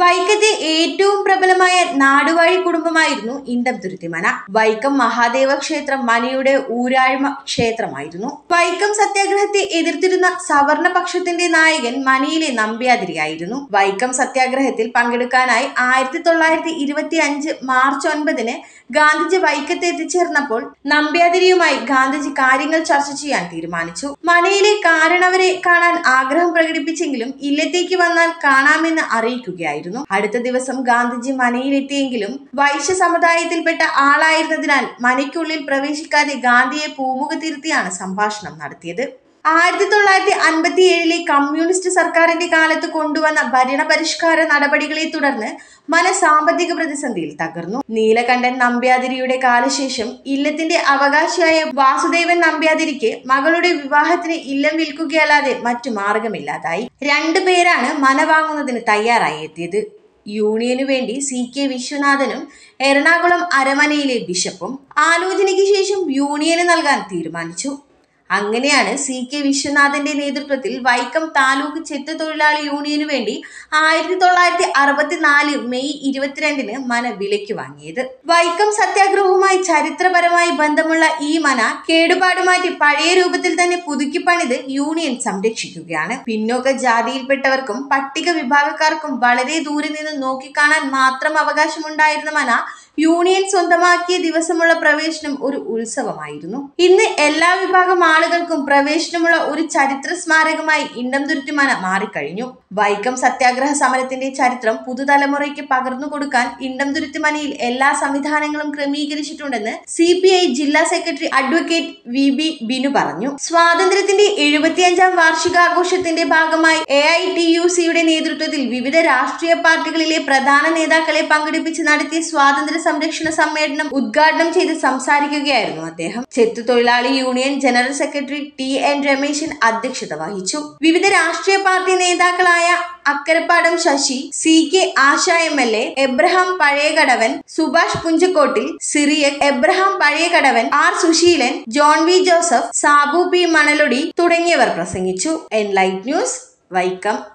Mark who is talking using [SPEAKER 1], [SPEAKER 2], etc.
[SPEAKER 1] വൈക്കത്തെ ഏറ്റവും പ്രബലമായ നാടുവാഴി കുടുംബമായിരുന്നു ഇണ്ടംതുരുത്തിമന വൈക്കം മഹാദേവ ക്ഷേത്രം മനയുടെ ഊരാഴ്മ ക്ഷേത്രമായിരുന്നു വൈക്കം സത്യാഗ്രഹത്തെ എതിർത്തിരുന്ന സവർണ പക്ഷത്തിന്റെ നായകൻ മനയിലെ നമ്പ്യാതിരിയായിരുന്നു വൈക്കം സത്യാഗ്രഹത്തിൽ പങ്കെടുക്കാനായി ആയിരത്തി തൊള്ളായിരത്തി ഇരുപത്തി അഞ്ച് മാർച്ച് ഒൻപതിന് ഗാന്ധിജി വൈക്കത്ത് എത്തിച്ചേർന്നപ്പോൾ നമ്പ്യാതിരിയുമായി ഗാന്ധിജി കാര്യങ്ങൾ ചർച്ച ചെയ്യാൻ തീരുമാനിച്ചു മനയിലെ കാരണവരെ കാണാൻ ആഗ്രഹം പ്രകടിപ്പിച്ചെങ്കിലും ഇല്ലത്തേക്ക് വന്നാൽ കാണാമെന്ന് അറിയിക്കുകയായിരുന്നു അടുത്ത ദിവസം ഗാന്ധിജി മനയിലെത്തിയെങ്കിലും വൈശ്യ സമുദായത്തിൽപ്പെട്ട ആളായിരുന്നതിനാൽ മനയ്ക്കുള്ളിൽ പ്രവേശിക്കാതെ ഗാന്ധിയെ പൂമുഖത്തിരുത്തിയാണ് സംഭാഷണം നടത്തിയത് ആയിരത്തി തൊള്ളായിരത്തി അൻപത്തി ഏഴിലെ കമ്മ്യൂണിസ്റ്റ് സർക്കാരിന്റെ കാലത്ത് കൊണ്ടുവന്ന ഭരണപരിഷ്കാര നടപടികളെ തുടർന്ന് മന സാമ്പത്തിക പ്രതിസന്ധിയിൽ തകർന്നു നീലകണ്ഠൻ നമ്പ്യാതിരിയുടെ കാലശേഷം ഇല്ലത്തിന്റെ അവകാശിയായ വാസുദേവൻ നമ്പ്യാതിരിക്ക് മകളുടെ വിവാഹത്തിന് ഇല്ലം വിൽക്കുകയല്ലാതെ മറ്റു മാർഗമില്ലാതായി രണ്ടു പേരാണ് മന വാങ്ങുന്നതിന് തയ്യാറായി എത്തിയത് യൂണിയനു വേണ്ടി സി കെ വിശ്വനാഥനും എറണാകുളം അരമനയിലെ ബിഷപ്പും ആലോചനയ്ക്ക് ശേഷം യൂണിയന് നൽകാൻ തീരുമാനിച്ചു അങ്ങനെയാണ് സി കെ വിശ്വനാഥന്റെ നേതൃത്വത്തിൽ വൈക്കം താലൂക്ക് ചെത്ത് തൊഴിലാളി യൂണിയനു വേണ്ടി ആയിരത്തി തൊള്ളായിരത്തി അറുപത്തിനാല് മെയ് ഇരുപത്തിരണ്ടിന് മന വിലയ്ക്ക് വാങ്ങിയത് വൈക്കം സത്യാഗ്രഹവുമായി ചരിത്രപരമായി ബന്ധമുള്ള ഈ മന കേടുപാട് മാറ്റി പഴയ രൂപത്തിൽ തന്നെ പുതുക്കി പണിത് യൂണിയൻ സംരക്ഷിക്കുകയാണ് പിന്നോക്ക ജാതിയിൽപ്പെട്ടവർക്കും പട്ടിക വിഭാഗക്കാർക്കും വളരെ ദൂരെ നിന്ന് നോക്കിക്കാണാൻ മാത്രം അവകാശമുണ്ടായിരുന്ന മന യൂണിയൻ സ്വന്തമാക്കിയ ദിവസമുള്ള പ്രവേശനം ഒരു ഉത്സവമായിരുന്നു ഇന്ന് എല്ലാ വിഭാഗം ആളുകൾക്കും പ്രവേശനമുള്ള ഒരു ചരിത്ര സ്മാരകമായി ഇണ്ടംതുരുത്തിമന മാറിക്കഴിഞ്ഞു വൈക്കം സത്യാഗ്രഹ സമരത്തിന്റെ ചരിത്രം പുതുതലമുറയ്ക്ക് പകർന്നു കൊടുക്കാൻ ഇണ്ടംതുരുത്തിമനയിൽ എല്ലാ സംവിധാനങ്ങളും ക്രമീകരിച്ചിട്ടുണ്ടെന്ന് സി പി ഐ ജില്ലാ secretary advocate V B Binu പറഞ്ഞു സ്വാതന്ത്ര്യത്തിന്റെ എഴുപത്തിയഞ്ചാം വാർഷികാഘോഷത്തിന്റെ ഭാഗമായി എ ഐ ടി യു സിയുടെ നേതൃത്വത്തിൽ വിവിധ രാഷ്ട്രീയ പാർട്ടികളിലെ പ്രധാന നേതാക്കളെ പങ്കെടുപ്പിച്ച് നടത്തിയ സ്വാതന്ത്ര്യ സംരക്ഷണ സമ്മേളനം ഉദ്ഘാടനം ചെയ്ത് സംസാരിക്കുകയായിരുന്നു അദ്ദേഹം ചെത്തു തൊഴിലാളി union general secretary T N Rameshan അധ്യക്ഷത വഹിച്ചു വിവിധ രാഷ്ട്രീയ പാർട്ടി നേതാക്കളായ Akkarappadam Sasi C K Asha M L A Abraham Pazhayakadavan Subhash Punchakkottil Cyriac Abraham Pazhayakadavan R Susheelan John V Joseph Sabu P Manalodi തുടങ്ങിയവർ പ്രസംഗിച്ചു എൻലൈറ്റ് ന്യൂസ് വൈക്കം